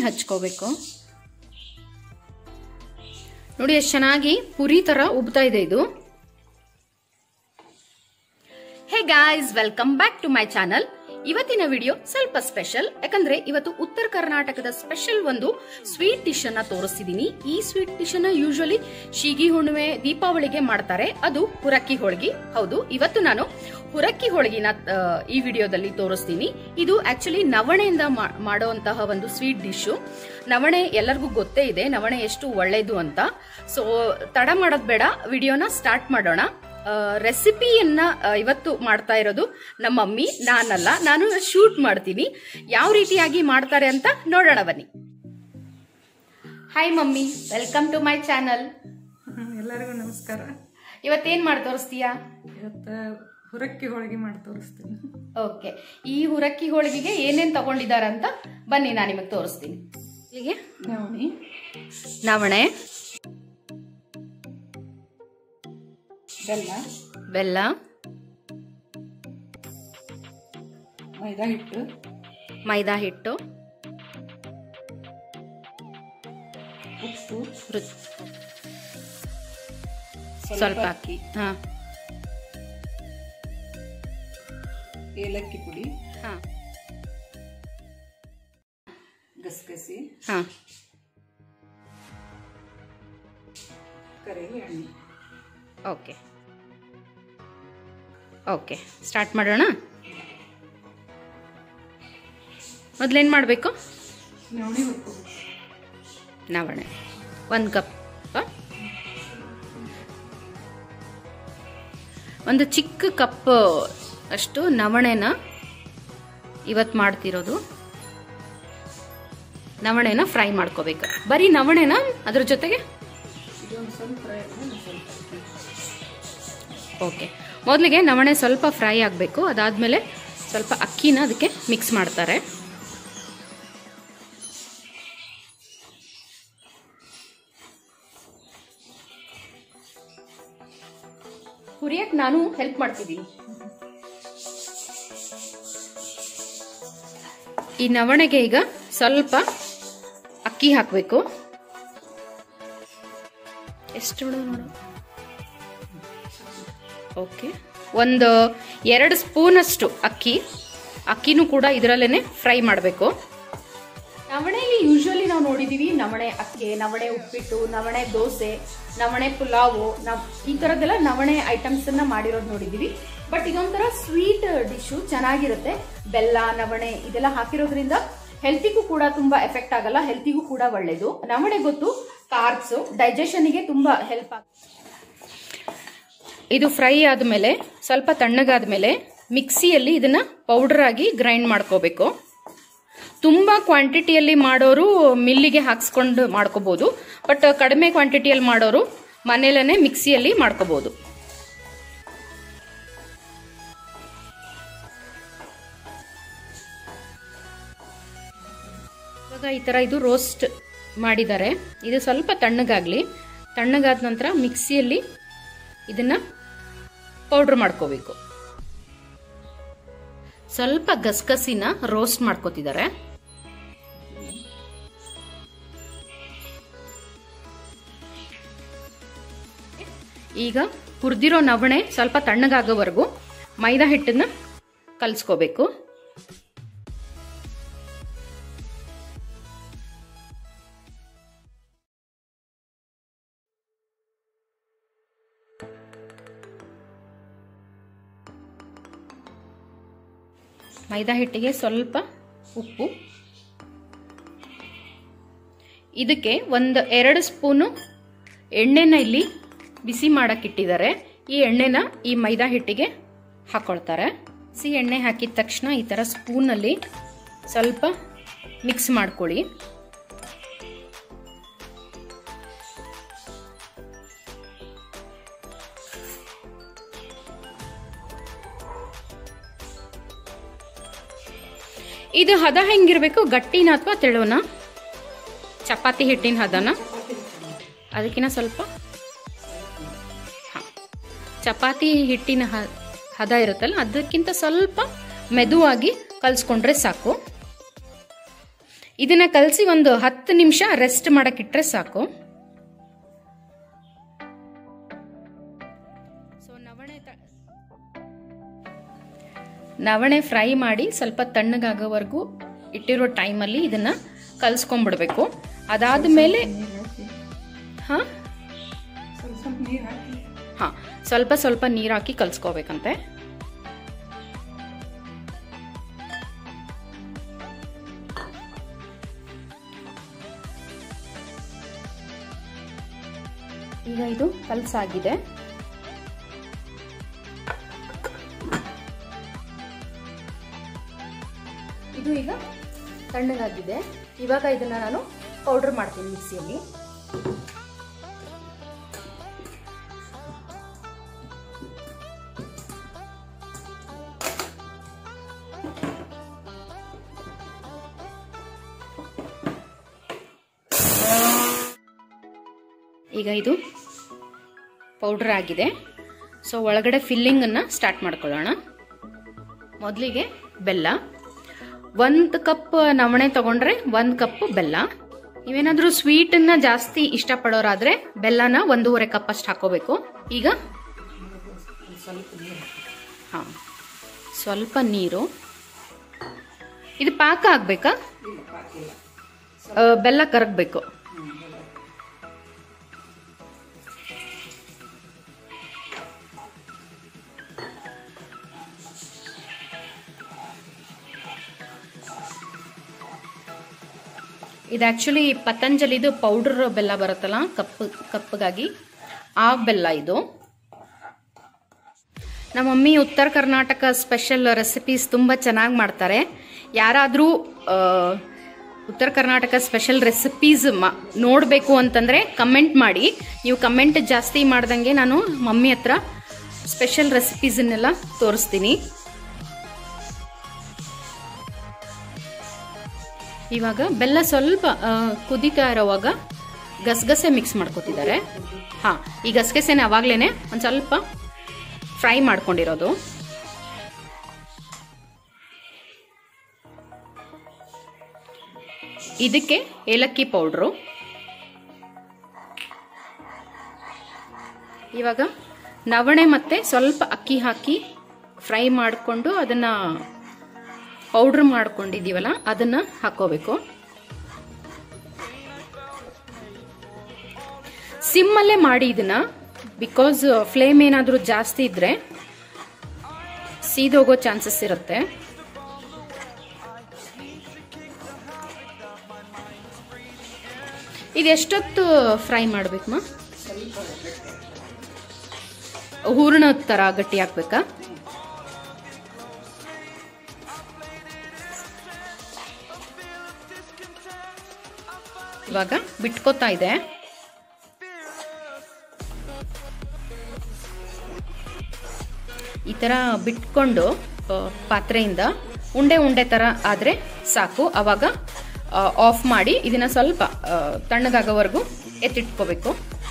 ಹಚ್ಕೋಬೇಕು ನೋಡಿ ಎಷ್ಟು ಚೆನ್ನಾಗಿ ಪುರಿ ತರ ಉಬ್ತಾ ಇದೆ ಇದು hey guys welcome back to my channel ಇವತ್ತಿನ ವಿಡಿಯೋ ಸ್ವಲ್ಪ ಸ್ಪೆಷಲ್ ಯಾಕಂದ್ರೆ ಇವತ್ತು ಉತ್ತರ ಕರ್ನಾಟಕದ ಸ್ಪೆಷಲ್ ಒಂದು ಸ್ವೀಟ್ ಡಿಶ್ ಅನ್ನ ತೋರಿಸ್ತಿದೀನಿ ಈ ಸ್ವೀಟ್ ಡಿಶ್ ಅನ್ನ ಯೂಶಲಿ ಶೀಗಿ ಹುಣ್ಣಿಮೆ ದೀಪಾವಳಿಗೆ ಮಾಡ್ತಾರೆ ಅದು ಹುರಕ್ಕಿ ಹೋಳ್ಗಿ ಹೌದು ಇವತ್ತು ನಾನು ಹುರಕ್ಕಿ ಹೋಳ್ಗಿನ ಆ, ಈ ವಿಡಿಯೋದಲ್ಲಿ ತೋರಿಸ್ತೀನಿ ಇದು ಆಕ್ಚುಲಿ ನವಣೆಯಿಂದ ಮಾ- ಮಾಡುವಂತಹ ಒಂದು ಸ್ವೀಟ್ ಡಿಶ್ ನವಣೆ ಎಲ್ಲರಿಗೂ ಗೊತ್ತೇ ಇದೆ ನವಣೆ ಎಷ್ಟು ಒಳ್ಳೇದು ಅಂತ ಸೊ ತಡ ಮಾಡೋದ್ ಬೇಡ ವಿಡಿಯೋನ ಸ್ಟಾರ್ಟ್ ಮಾಡೋಣ ರೆಸಿಪಿಯನ್ನ ಇವತ್ತು ಮಾಡ್ತಾ ಇರೋದು ನಮ್ಮ ಮಮ್ಮಿ ನಾನಲ್ಲ ನಾನು ಶೂಟ್ ಮಾಡ್ತೀನಿ ಯಾವ ರೀತಿಯಾಗಿ ಮಾಡ್ತಾರೆ ಅಂತ ನೋಡೋಣ ಬನ್ನಿ hi mummy welcome to my channel hmm, ಎಲ್ಲರಿಗೂ ನಮಸ್ಕಾರ ಇವತ್ತೇನ್ ಮಾಡಿ ತೋರಿಸ್ತೀಯಾ ಇವತ್ತು ಹುರಕ್ಕಿ ಹೋಳಿಗೆ ಮಾಡಿ ತೋರಿಸ್ತೀನಿ ಓಕೆ ಈ ಹುರಕ್ಕಿ ಹೋಳಿಗೆಗೆ ಏನೇನ್ ತಗೊಂಡಿದ್ದಾರೆ ಅಂತ ಬನ್ನಿ ನಾನು ನಿಮಗೆ ತೋರಿಸ್ತೀನಿ ಇಲ್ಲಿಗೆ ನವಣಿ ನವಣೆ ಬೆಲ್ಲ ಬೆಲ್ಲ ಮೈದಾ ಹಿಟ್ಟು ಮೈದಾ ಹಿಟ್ಟು ಉಪ್ಪು ರುಚ್- ಸ್ವಲ್ಪ ಅಕ್ಕಿ ಹಾ ಏಲಕ್ಕಿ ಪುಡಿ ಹಾ ಗಸಗಸಿ ಹಾ ಕರಿ ಎಣ್ಣೆ ಓಕೆ ಓಕೆ ಸ್ಟಾರ್ಟ್ ಮಾಡೋಣ ಮೊದಲೇನು ಮಾಡಬೇಕು ನವಣಿ ಹುರ್ಕೋಬೇಕು ನವಣೆ ಒಂದು ಕಪ್ ಒಂದು ಚಿಕ್ಕ ಕಪ್ ಅಷ್ಟು ನವಣೆನ ಇವತ್ತು ಮಾಡ್ತಿರೋದು ನವಣೆನ ಫ್ರೈ ಮಾಡ್ಕೋಬೇಕು ಬರೀ ನವಣೆನ ಅದ್ರ ಜೊತೆಗೆ ಇದೊಂದು ಸ್ವಲ್ಪ ಫ್ರೈ ಆದ್ಮೇಲೆ ಸ್ವಲ್ಪ ಅಕ್ಕಿ. ಓಕೆ ಮೊದಲಿಗೆ ನವಣೆ ಸ್ವಲ್ಪ ಫ್ರೈ ಆಗಬೇಕು ಅದಾದಮೇಲೆ ಸ್ವಲ್ಪ ಅಕ್ಕಿನ ಅದಕ್ಕೆ ಮಿಕ್ಸ್ ಮಾಡ್ತಾರೆ ಹುರಿಯಕ್ಕೆ ನಾನು ಹೆಲ್ಪ್ ಮಾಡ್ತಿದ್ದೀನಿ ಈ ನವಣೆಗೆ ಈಗ ಸ್ವಲ್ಪ ಅಕ್ಕಿ ಹಾಕಬೇಕು ಎಷ್ಟು ನೋಡು ಓಕೆ ಒಂದು ಎರಡು ಸ್ಪೂನಷ್ಟು ಅಕ್ಕಿ ಅಕ್ಕಿನೂ ಕೂಡ ಇದರಲ್ಲೇ ಫ್ರೈ ಮಾಡಬೇಕು ನವಣೆಯಲ್ಲಿ ಯೂಶ್ವಲಿ ನಾವು ನೋಡಿದೀವಿ ನವಣೆ ಅಕ್ಕೆ ನವಣೆ ಉಪ್ಪಿಟ್ಟು ನವಣೆ ದೋಸೆ ನವಣೆ ಪುಲಾವು ನವ್ ಈ ಥರದ್ದೆಲ್ಲ ನವಣೆ ಐಟಮ್ಸ್ ಅನ್ನ ಮಾಡಿರೋದು ನೋಡಿದೀವಿ ಬಟ್ ಇದೊಂಥರ ಸ್ವೀಟ್ ಡಿಶ್ಶು ಚೆನ್ನಾಗಿರುತ್ತೆ ಬೆಲ್ಲ ನವಣೆ ಇದೆಲ್ಲ ಹಾಕಿರೋದ್ರಿಂದ ಹೆಲ್ತಿಗೂ ಕೂಡ ತುಂಬಾ ಎಫೆಕ್ಟ್ ಆಗಲ್ಲ ಹೆಲ್ತಿಗೂ ಕೂಡ ಒಳ್ಳೇದು ನವಣೆ ಗೊತ್ತು ಕಾರ್ಬ್ಸ್ ಡೈಜೆಷನ್ಗೆ ತುಂಬಾ ಹೆಲ್ಪ್ ಆಗುತ್ತೆ ಇದು ಫ್ರೈ ಆದಮೇಲೆ ಸ್ವಲ್ಪ ತಣ್ಣಗಾದ್ಮೇಲೆ ಮಿಕ್ಸಿಯಲ್ಲಿ ಇದನ್ನ ಪೌಡರ್ ಆಗಿ ಗ್ರೈಂಡ್ ಮಾಡ್ಕೋಬೇಕು ತುಂಬಾ ಕ್ವಾಂಟಿಟಿಯಲ್ಲಿ ಮಾಡೋರು ಮಿಲ್ಲಿಗೆ ಹಾಕ್ಸ್ಕೊಂಡು ಮಾಡ್ಕೋಬಹುದು ಬಟ್ ಕಡಿಮೆ ಕ್ವಾಂಟಿಟಿಯಲ್ಲಿ ಮಾಡೋರು ಮನೇಲೇ ಮಿಕ್ಸಿಯಲ್ಲಿ ಮಾಡ್ಕೋಬಹುದು ಇವಾಗ ಈ ತರ ಇದು ರೋಸ್ಟ್ ಮಾಡಿದ್ದಾರೆ ಇದು ಸ್ವಲ್ಪ ತಣ್ಣಗಾಗ್ಲಿ ತಣ್ಣಗಾದ ನಂತರ ಮಿಕ್ಸಿಯಲ್ಲಿ ಇದನ್ನ ಪೌಡ್ರ್ ಮಾಡ್ಕೋಬೇಕು ಸ್ವಲ್ಪ ಗಸಗಸಿನ ರೋಸ್ಟ್ ಮಾಡ್ಕೋತಿದ್ದಾರೆ ಈಗ ಹುರಿದಿರೋ ನವಣೆ ಸ್ವಲ್ಪ ತಣ್ಣಗಾಗೋವರೆಗೂ ಮೈದಾ ಹಿಟ್ಟನ್ನ ಕಲಿಸ್ಕೋಬೇಕು ಮೈದಾ ಹಿಟ್ಟಿಗೆ ಸ್ವಲ್ಪ ಉಪ್ಪು ಇದಕ್ಕೆ ಒಂದು ಎರಡು ಸ್ಪೂನು ಎಣ್ಣೆನ ಇಲ್ಲಿ ಬಿಸಿ ಮಾಡಕ್ಕಿಟ್ಟಿದ್ದಾರೆ ಈ ಎಣ್ಣೆನ ಈ ಮೈದಾ ಹಿಟ್ಟಿಗೆ ಹಾಕೊಳ್ತಾರೆ ಬಿಸಿ ಎಣ್ಣೆ ಹಾಕಿದ ತಕ್ಷಣ ಈ ಥರ ಸ್ಪೂನಲ್ಲಿ ಸ್ವಲ್ಪ ಮಿಕ್ಸ್ ಮಾಡ್ಕೊಳ್ಳಿ ಇದು ಹದ ಹೆಂಗಿರ್ಬೇಕು ಗಟ್ಟಿನ ಅಥವಾ ತೆಳುವನ ಚಪಾತಿ ಹಿಟ್ಟಿನ ಹದನ ಅದಕ್ಕಿಂತ ಸ್ವಲ್ಪ ಹಾ. ಚಪಾತಿ ಹಿಟ್ಟಿನ ಹ- ಹದ ಇರುತ್ತಲ್ಲ ಅದಕ್ಕಿಂತ ಸ್ವಲ್ಪ ಮೆದುವಾಗಿ ಕಲಿಸ್ಕೊಂಡ್ರೆ ಸಾಕು ಇದನ್ನ ಕಲಸಿ ಒಂದು ಹತ್ತು ನಿಮಿಷ ರೆಸ್ಟ್ ಮಾಡಕ್ಕಿಟ್ರೆ ಸಾಕು ಸೊ ನವಣೆ ತ- ನವಣೆ ಫ್ರೈ ಮಾಡಿ ಸ್ವಲ್ಪ ತಣ್ಣಗಾಗೋವರೆಗೂ ಇಟ್ಟಿರೋ ಟೈಮಲ್ಲಿ ಇದನ್ನ ಕಲ್ಸ್ಕೊಂಡ್ಬಿಡ್ಬೇಕು ಅದಾದ್ಮೇಲೆ ನೀರು ಹಾಕಿ ಹಾ ಸ್ವಲ್ಪ ಸ್ವಲ್ಪ ನೀರು ಹಾಕಿ ಹಾ ಸ್ವಲ್ಪ ಸ್ವಲ್ಪ ನೀರು ಹಾಕಿ ಕಲ್ಸ್ಕೋಬೇಕಂತೆ ಈಗ ಇದು ಕಲ್ಸಾಗಿದೆ ಇದು ಈಗ ತಣ್ಣಗಾಗಿದೆ ಇವಾಗ ಇದನ್ನ ನಾನು ಪೌಡರ್ ಮಾಡ್ತೀನಿ ಮಿಕ್ಸಿಯಲ್ಲಿ ಈಗ ಇದು ಪೌಡರ್ ಆಗಿದೆ ಸೊ ಒಳಗಡೆ ಫಿಲ್ಲಿಂಗನ್ನು ಸ್ಟಾರ್ಟ್ ಮಾಡ್ಕೊಳ್ಳೋಣ ಮೊದಲಿಗೆ ಬೆಲ್ಲ ಒಂದು ಕಪ್ ನವಣೆ ತಗೊಂಡ್ರೆ ಒಂದು ಕಪ್ ಬೆಲ್ಲ ನೀವೇನಾದರೂ ಸ್ವೀಟನ್ನ ಜಾಸ್ತಿ ಇಷ್ಟಪಡೋರಾದ್ರೆ ಬೆಲ್ಲನ ಒಂದೂವರೆ ಕಪ್ ಅಷ್ಟು ಹಾಕೋಬೇಕು ಈಗ ಒಂದು ಸ್ವಲ್ಪ ನೀರು ಹಾಕಿ ಹಾಂ ಸ್ವಲ್ಪ ನೀರು ಇದು ಪಾಕ ಆಗ್ಬೇಕಾ ಇಲ್ಲ ಪಾಕಿಲ್ಲ ಆ, ಬೆಲ್ಲ ಕರಗಬೇಕು ಹ್ಞೂ ಬೆಲ್ಲ ಇದು ಆ್ಯಕ್ಚುಲಿ ಪತಂಜಲಿದು ಪೌಡರ್ ಬೆಲ್ಲ ಬರುತ್ತಲ್ಲ ಕಪ್ಪು ಕಪ್ಪಗಾಗಿ ಆ ಬೆಲ್ಲ ಇದು ನಮ್ಮ ಮಮ್ಮಿ ಉತ್ತರ ಕರ್ನಾಟಕ ಸ್ಪೆಷಲ್ ರೆಸಿಪೀಸ್ ತುಂಬ ಚೆನ್ನಾಗಿ ಮಾಡ್ತಾರೆ ಯಾರಾದರೂ ಉತ್ತರ ಕರ್ನಾಟಕ ಸ್ಪೆಷಲ್ ರೆಸಿಪೀಸ್ ಮ ನೋಡಬೇಕು ಅಂತಂದರೆ ಕಮೆಂಟ್ ಮಾಡಿ ನೀವು ಕಮೆಂಟ್ ಜಾಸ್ತಿ ಮಾಡ್ದಂಗೆ ನಾನು ಮಮ್ಮಿ ಹತ್ರ ಸ್ಪೆಷಲ್ ರೆಸಿಪೀಸನ್ನೆಲ್ಲ ತೋರಿಸ್ತೀನಿ ಇವಾಗ ಬೆಲ್ಲ ಸ್ವಲ್ಪ ಆ, ಕುದೀತಾ ಇರೋವಾಗ ಗಸಗಸೆ ಮಿಕ್ಸ್ ಮಾಡ್ಕೊತಿದ್ದಾರೆ ಹಾಂ ಈ ಗಸಗಸೆನ ಅವಾಗಲೇ ಒಂದು ಸ್ವಲ್ಪ ಫ್ರೈ ಮಾಡ್ಕೊಂಡಿರೋದು ಇದಕ್ಕೆ ಏಲಕ್ಕಿ ಪೌಡ್ರು ಇವಾಗ ನವಣೆ ಮತ್ತೆ ಸ್ವಲ್ಪ ಅಕ್ಕಿ ಹಾಕಿ ಫ್ರೈ ಮಾಡಿಕೊಂಡು ಅದನ್ನ ಪೌಡ್ರ್ ಮಾಡ್ಕೊಂಡಿದ್ದೀವಲ್ಲ ಅದನ್ನ ಹಾಕೋಬೇಕು ಸಿಮ್ಮಲ್ಲೇ ಮಾಡಿ ಇದನ್ನ ಬಿಕಾಸ್ ಫ್ಲೇಮ್ ಏನಾದರೂ ಜಾಸ್ತಿ ಇದ್ರೆ ಸೀದೋಗೋ ಚಾನ್ಸಸ್ ಇರುತ್ತೆ ಇದು ಎಷ್ಟೊತ್ತು ಫ್ರೈ ಮಾಡ್ಬೇಕಮ್ಮ ಹೂರ್ಣ ಥರ ಗಟ್ಟಿ ಹಾಕ್ಬೇಕಾ ಇವಾಗ ಬಿಟ್ಕೋತಾ ಇದೆ ಈ ಥರ ಬಿಟ್ಕೊಂಡು ಆ, ಪಾತ್ರೆಯಿಂದ ಉಂಡೆ ಉಂಡೆ ಥರ ಆದರೆ ಸಾಕು ಅವಾಗ ಆಫ್ ಮಾಡಿ ಇದನ್ನ ಸ್ವಲ್ಪ ಆ, ತಣ್ಣಗಾಗೋವರೆಗೂ ಎತ್ತಿಟ್ಕೋಬೇಕು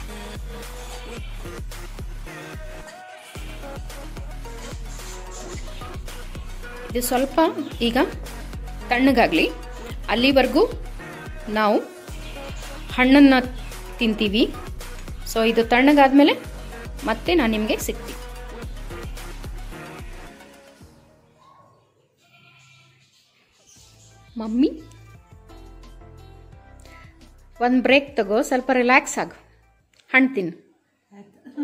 ಇದು ಸ್ವಲ್ಪ ಈಗ ತಣ್ಣಗಾಗಲಿ ಅಲ್ಲಿವರೆಗೂ ನಾವು ಹಣ್ಣನ್ನು ತಿಂತೀವಿ ಸೊ ಇದು ತಣ್ಣಗಾದ್ಮೇಲೆ ಮತ್ತೆ ನಾನು ನಿಮಗೆ ಸಿಗ್ತೀನಿ ಮಮ್ಮಿ ಒಂದು ಬ್ರೇಕ್ ತಗೋ ಸ್ವಲ್ಪ ರಿಲ್ಯಾಕ್ಸ್ ಆಗು ಹಣ್ಣು ತಿನ್ನು ಆಯ್ತು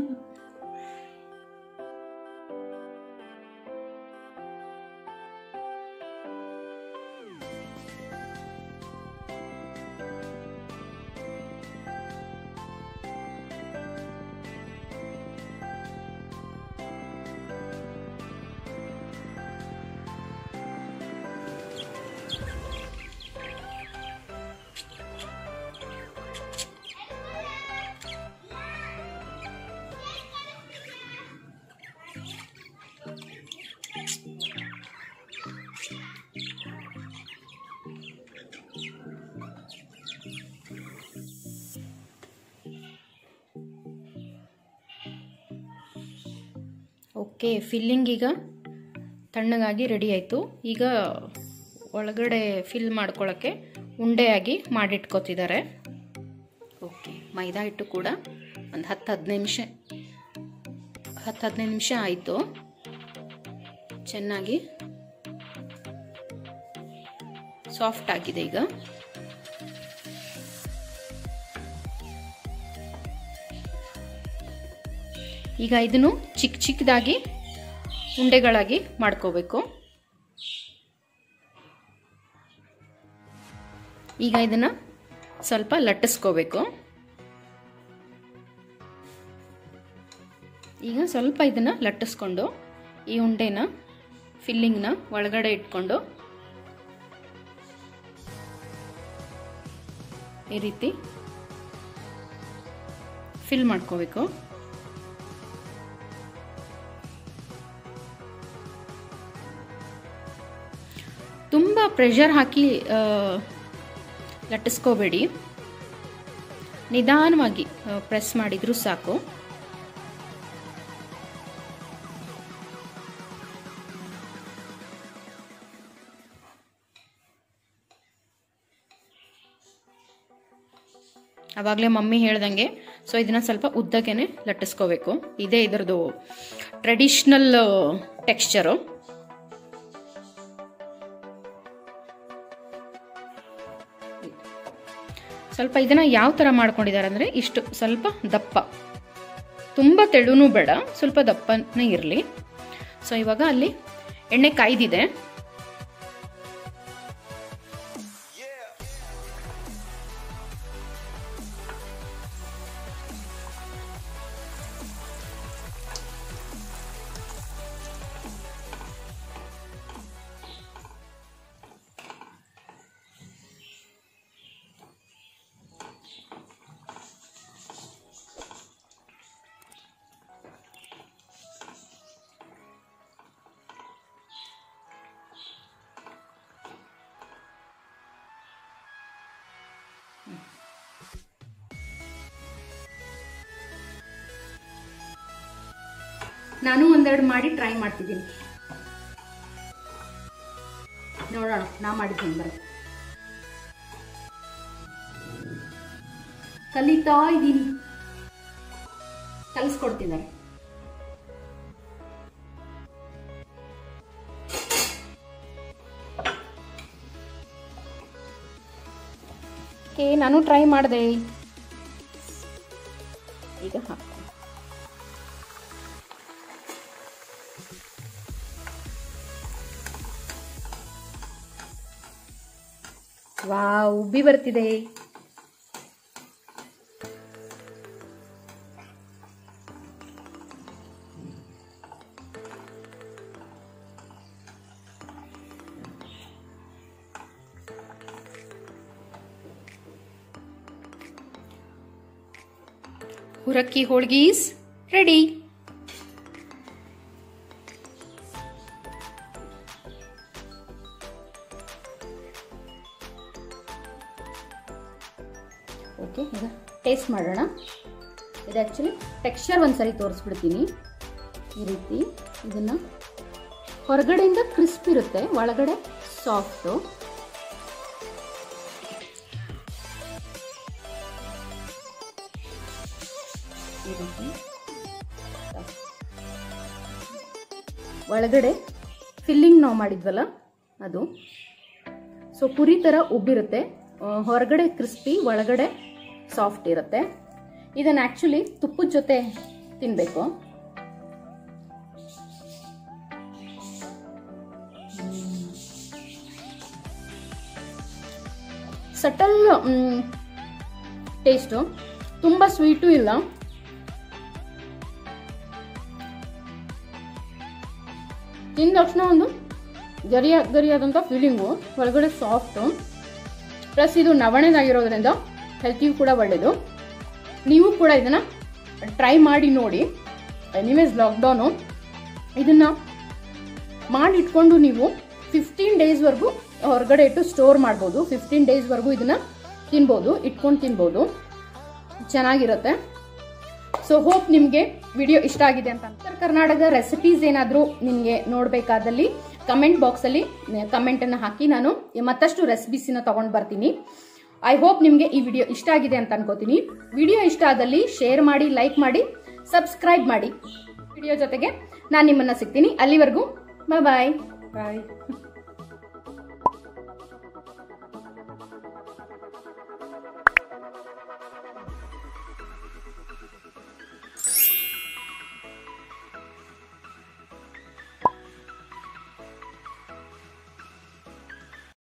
ಓಕೆ ಫಿಲ್ಲಿಂಗ್ ಈಗ ತಣ್ಣಗಾಗಿ ರೆಡಿ ಆಯಿತು ಈಗ ಒಳಗಡೆ ಫಿಲ್ ಮಾಡ್ಕೊಳ್ಳೋಕ್ಕೆ ಉಂಡೆಯಾಗಿ ಮಾಡಿಟ್ಕೋತಿದ್ದಾರೆ ಓಕೆ ಮೈದಾ ಹಿಟ್ಟು ಕೂಡ ಒಂದು ಹತ್ತು ಹದಿನೈದು ನಿಮಿಷ ಹತ್ತು ಹದಿನೈದು ನಿಮಿಷ ಆಯಿತು ಚೆನ್ನಾಗಿ ಸಾಫ್ಟ್ ಆಗಿದೆ ಈಗ ಈಗ ಇದನ್ನು ಚಿಕ್ಕ ಚಿಕ್ಕದಾಗಿ ಉಂಡೆಗಳಾಗಿ ಮಾಡ್ಕೋಬೇಕು ಈಗ ಇದನ್ನ ಸ್ವಲ್ಪ ಲಟ್ಟಿಸ್ಕೋಬೇಕು ಈಗ ಸ್ವಲ್ಪ ಇದನ್ನ ಲಟ್ಟಿಸ್ಕೊಂಡು ಈ ಉಂಡೆನ ಫಿಲ್ಲಿಂಗ್ನ ಒಳಗಡೆ ಇಟ್ಕೊಂಡು ಈ ರೀತಿ ಫಿಲ್ ಮಾಡ್ಕೋಬೇಕು ತುಂಬ ಪ್ರೆಷರ್ ಹಾಕಿ ಲಟ್ಟಿಸ್ಕೋಬೇಡಿ ನಿಧಾನವಾಗಿ ಪ್ರೆಸ್ ಮಾಡಿದರೂ ಸಾಕು ಆವಾಗಲೇ ಮಮ್ಮಿ ಹೇಳ್ದಂಗೆ ಸೊ ಇದನ್ನ ಸ್ವಲ್ಪ ಉದ್ದಗೆನೆ ಲಟ್ಟಿಸ್ಕೋಬೇಕು ಇದೇ ಇದರದು ಟ್ರೆಡಿಷ್ನಲ್ ಟೆಕ್ಸ್ಚರು ಸ್ವಲ್ಪ ಇದನ್ನ ಯಾವ ಥರ ಮಾಡ್ಕೊಂಡಿದ್ದಾರೆ ಅಂದರೆ ಇಷ್ಟು ಸ್ವಲ್ಪ ದಪ್ಪ ತುಂಬ ತೆಳುನೂ ಬೇಡ ಸ್ವಲ್ಪ ದಪ್ಪನೇ ಇರಲಿ ಸೊ ಇವಾಗ ಅಲ್ಲಿ ಎಣ್ಣೆ ಕಾಯ್ದಿದೆ ನಾನು ಒಂದೆರಡು ಮಾಡಿ ಟ್ರೈ ಮಾಡ್ತಿದ್ದೀನಿ ನೋಡೋಣ ನಾ ಮಾಡಿದ್ದೀನಿ ಬರ ಕಲಿತಾ ಇದ್ದೀನಿ ಕಲಿಸ್ಕೊಡ್ತಿದ್ದಾರೆ ಓಕೆ ನಾನು ಟ್ರೈ ಮಾಡಿದೆ ಈಗ ಹಾಕ್ತೀನಿ ವಾ ಉಬ್ಬಿ ಬರ್ತಿದೆ ಹುರಕ್ಕಿ ಹೋಳ್ಗೀಸ್ ರೆಡಿ ಓಕೆ ಈಗ ಟೇಸ್ಟ್ ಮಾಡೋಣ ಇದು ಆ್ಯಕ್ಚುಲಿ ಟೆಕ್ಸ್ಚರ್ ಒಂದ್ಸರಿ ತೋರಿಸ್ಬಿಡ್ತೀನಿ ಈ ರೀತಿ ಇದನ್ನು ಹೊರಗಡೆಯಿಂದ ಕ್ರಿಸ್ಪ್ ಇರುತ್ತೆ ಒಳಗಡೆ ಸಾಫ್ಟು ಈ ರೀತಿ ಒಳಗಡೆ ಫಿಲ್ಲಿಂಗ್ ನಾವು ಮಾಡಿದ್ವಲ್ಲ ಅದು ಸೊ ಪುರಿ ಥರ ಉಬ್ಬಿರುತ್ತೆ ಆ, ಹೊರಗಡೆ ಕ್ರಿಸ್ಪಿ ಒಳಗಡೆ ಸಾಫ್ಟ್ ಇರುತ್ತೆ ಇದನ್ನು ಆ್ಯಕ್ಚುಲಿ ತುಪ್ಪದ ಜೊತೆ ತಿನ್ನಬೇಕು ಸಟಲ್ ಟೇಸ್ಟು ತುಂಬ ಸ್ವೀಟು ಇಲ್ಲ ತಿಂದ ತಕ್ಷಣ ಒಂದು ಗರಿಯ ಗರಿಯಾದಂಥ ಫೀಲಿಂಗು ಒಳಗಡೆ ಸಾಫ್ಟು ಪ್ಲಸ್ ಇದು ನವಣೆದಾಗಿರೋದ್ರಿಂದ ಹೆಲ್ತಿಗೂ ಕೂಡ ಒಳ್ಳೆಯದು ನೀವು ಕೂಡ ಇದನ್ನು ಟ್ರೈ ಮಾಡಿ ನೋಡಿ ಎನಿವೇಸ್ ಲಾಕ್ಡೌನು ಇದನ್ನು ಮಾಡಿಟ್ಕೊಂಡು ನೀವು ಫಿಫ್ಟೀನ್ ಡೇಸ್ವರೆಗೂ ಹೊರಗಡೆ ಇಟ್ಟು ಸ್ಟೋರ್ ಮಾಡ್ಬೋದು ಫಿಫ್ಟೀನ್ ಡೇಸ್ವರೆಗೂ ಇದನ್ನು ತಿನ್ಬೋದು ಇಟ್ಕೊಂಡು ತಿನ್ಬೋದು ಚೆನ್ನಾಗಿರುತ್ತೆ ಸೊ ಹೋಪ್ ನಿಮಗೆ ವಿಡಿಯೋ ಇಷ್ಟ ಆಗಿದೆ ಅಂತ ಉತ್ತರ ಕರ್ನಾಟಕದ ರೆಸಿಪೀಸ್ ಏನಾದರೂ ನಿಮಗೆ ನೋಡಬೇಕಾದಲ್ಲಿ ಕಮೆಂಟ್ ಬಾಕ್ಸಲ್ಲಿ ಕಮೆಂಟನ್ನು ಹಾಕಿ ನಾನು ಮತ್ತಷ್ಟು ರೆಸಿಪೀಸಿನ ತಗೊಂಡು ಬರ್ತೀನಿ ಐ ಹೋಪ್ ನಿಮಗೆ ಈ ವಿಡಿಯೋ ಇಷ್ಟ ಆಗಿದೆ ಅಂತ ಅನ್ಕೋತೀನಿ ವಿಡಿಯೋ ಇಷ್ಟ ಆದಲ್ಲಿ ಶೇರ್ ಮಾಡಿ ಲೈಕ್ ಮಾಡಿ ಸಬ್ಸ್ಕ್ರೈಬ್ ಮಾಡಿ ವಿಡಿಯೋ ಜೊತೆಗೆ ನಾನು ನಿಮ್ಮನ್ನ ಸಿಗ್ತೀನಿ ಅಲ್ಲಿವರೆಗೂ ಬಾಯ್ ಬಾಯ್